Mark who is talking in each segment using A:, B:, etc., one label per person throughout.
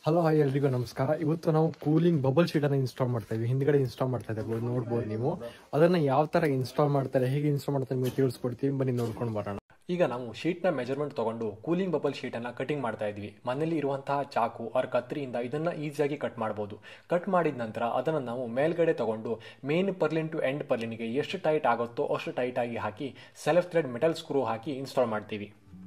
A: hello hi ಎಲ್ರಿಗೂ ನಮಸ್ಕಾರ ಇವತ್ತು ನಾವು ಕೂಲಿಂಗ್ ಬಬಲ್ ಶೀಟ್ ಅನ್ನ ಇನ್ಸ್ಟಾಲ್ ಮಾಡ್ತಾ ಇದ್ವಿ ಹಿಂದ್ಗಡೆ ಇನ್ಸ್ಟಾಲ್ ಮಾಡ್ತಾ ಇದ್ದೇವೆ ನೋಡ್ಬೋದು ನೀವು ಅದನ್ನ ಯಾವ ತರ ಇನ್ಸ್ಟಾಲ್ ಮಾಡ್ತಾರೆ ಹೇಗೆ ಇನ್ಸ್ಟಾಲ್ ಮಾಡ್ತಾರೆ ನಿಮಗೆ ತಿಳಿಸ್ಕೊಡ್ತೀವಿ ಬನ್ನಿ ನೋಡ್ಕೊಂಡು ಬರೋಣ
B: ಈಗ ನಾವು ಶೀಟ್ನ ಮೆಜರ್ಮೆಂಟ್ ತಗೊಂಡು ಕೂಲಿಂಗ್ ಬಬಲ್ ಶೀಟನ್ನು ಕಟಿಂಗ್ ಮಾಡ್ತಾ ಇದ್ವಿ ಮನೇಲಿ ಇರುವಂತಹ ಚಾಕು ಆರ್ ಕತ್ರಿಯಿಂದ ಇದನ್ನು ಈಸಿಯಾಗಿ ಕಟ್ ಮಾಡ್ಬೋದು ಕಟ್ ಮಾಡಿದ ನಂತರ ಅದನ್ನು ನಾವು ಮೇಲ್ಗಡೆ ತಗೊಂಡು ಮೇನ್ ಪರ್ಲಿನ್ ಟು ಎಂಡ್ ಪರ್ಲಿನ್ಗೆ ಎಷ್ಟು ಟೈಟ್ ಆಗುತ್ತೋ ಅಷ್ಟು ಟೈಟ್ ಆಗಿ ಹಾಕಿ ಸೆಲ್ಫ್ ಥ್ರೆಡ್ ಮೆಟಲ್ ಸ್ಕ್ರೂ ಹಾಕಿ ಇನ್ಸ್ಟಾಲ್ ಮಾಡ್ತೀವಿ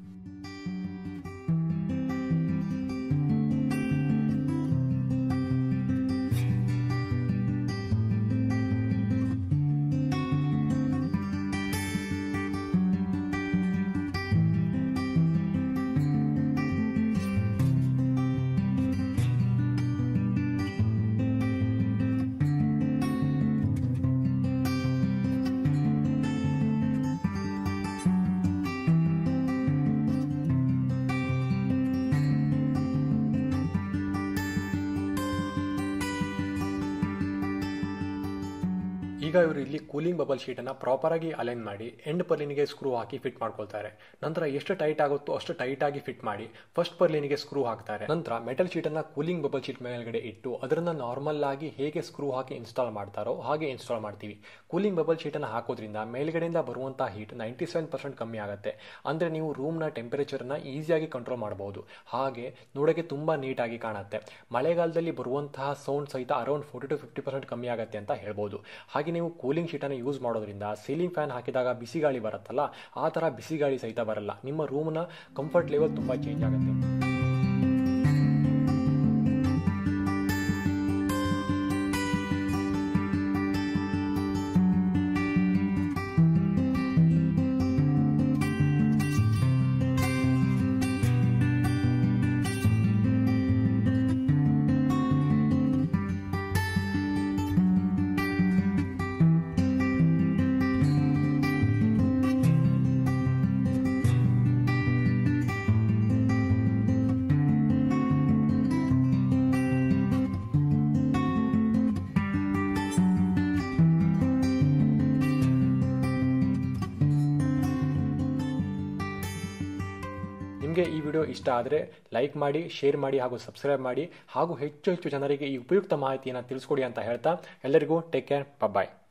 B: ಈಗ ಇವರು ಇಲ್ಲಿ ಕೂಲಿಂಗ್ ಬಬಲ್ ಶೀಟನ್ನು ಪ್ರಾಪರಾಗಿ ಅಲೈನ್ ಮಾಡಿ ಎಂಡ್ ಪರ್ಲಿನಿಗೆ ಸ್ಕ್ರೂ ಹಾಕಿ ಫಿಟ್ ಮಾಡ್ಕೊಳ್ತಾರೆ ನಂತರ ಎಷ್ಟು ಟೈಟ್ ಆಗುತ್ತೋ ಅಷ್ಟು ಟೈಟ್ ಆಗಿ ಫಿಟ್ ಮಾಡಿ ಫಸ್ಟ್ ಪರ್ಲಿನಿಗೆ ಸ್ಕ್ರೂ ಹಾಕ್ತಾರೆ ನಂತರ ಮೆಟಲ್ ಶೀಟನ್ನು ಕೂಲಿಂಗ್ ಬಬಲ್ ಶೀಟ್ ಮೇಲ್ಗಡೆ ಇಟ್ಟು ಅದನ್ನ ನಾರ್ಮಲ್ ಆಗಿ ಹೇಗೆ ಸ್ಕ್ರೂ ಹಾಕಿ ಇನ್ಸ್ಟಾಲ್ ಮಾಡ್ತಾರೋ ಹಾಗೆ ಇನ್ಸ್ಟಾಲ್ ಮಾಡ್ತೀವಿ ಕೂಲಿಂಗ್ ಬಬಲ್ ಶೀಟನ್ನು ಹಾಕೋದ್ರಿಂದ ಮೇಲ್ಗಡೆಯಿಂದ ಬರುವಂತಹ ಹೀಟ್ ನೈಂಟಿ ಸೆವೆನ್ ಪರ್ಸೆಂಟ್ ಕಮ್ಮಿ ಆಗುತ್ತೆ ಅಂದರೆ ನೀವು ರೂಮ್ನ ಟೆಂಪರೇಚರ್ನ ಈಸಿಯಾಗಿ ಕಂಟ್ರೋಲ್ ಮಾಡಬಹುದು ಹಾಗೆ ನೋಡೋಕೆ ತುಂಬ ನೀಟಾಗಿ ಕಾಣುತ್ತೆ ಮಳೆಗಾಲದಲ್ಲಿ ಬರುವಂತಹ ಸೌಂಡ್ ಸಹಿತ around forty to fifty percent ಕಮ್ಮಿ ಆಗುತ್ತೆ ಅಂತ ಹೇಳ್ಬೋದು ಹಾಗೆ ನೀವು ಕೂಲಿಂಗ್ ಶೀಟನ್ನು ಯೂಸ್ ಮಾಡೋದ್ರಿಂದ ಸೀಲಿಂಗ್ ಫ್ಯಾನ್ ಹಾಕಿದಾಗ ಬಿಸಿ ಗಾಳಿ ಬರುತ್ತಲ್ಲ ಆ ಥರ ಬಿಸಿ ಗಾಳಿ ಸಹಿತ ಬರಲ್ಲ ನಿಮ್ಮ ರೂಮ್ನ ಕಂಫರ್ಟ್ ಲೆವೆಲ್ ತುಂಬ ಚೇಂಜ್ ಆಗುತ್ತೆ ನಿಮಗೆ ಈ ವಿಡಿಯೋ ಇಷ್ಟ ಆದರೆ ಲೈಕ್ ಮಾಡಿ ಶೇರ್ ಮಾಡಿ ಹಾಗೂ ಸಬ್ಸ್ಕ್ರೈಬ್ ಮಾಡಿ ಹಾಗೂ ಹೆಚ್ಚು ಹೆಚ್ಚು ಜನರಿಗೆ ಈ ಉಪಯುಕ್ತ ಮಾಹಿತಿಯನ್ನು ತಿಳಿಸ್ಕೊಡಿ ಅಂತ ಹೇಳ್ತಾ ಎಲ್ಲರಿಗೂ ಟೇಕ್ ಕೇರ್ ಬಾಯ್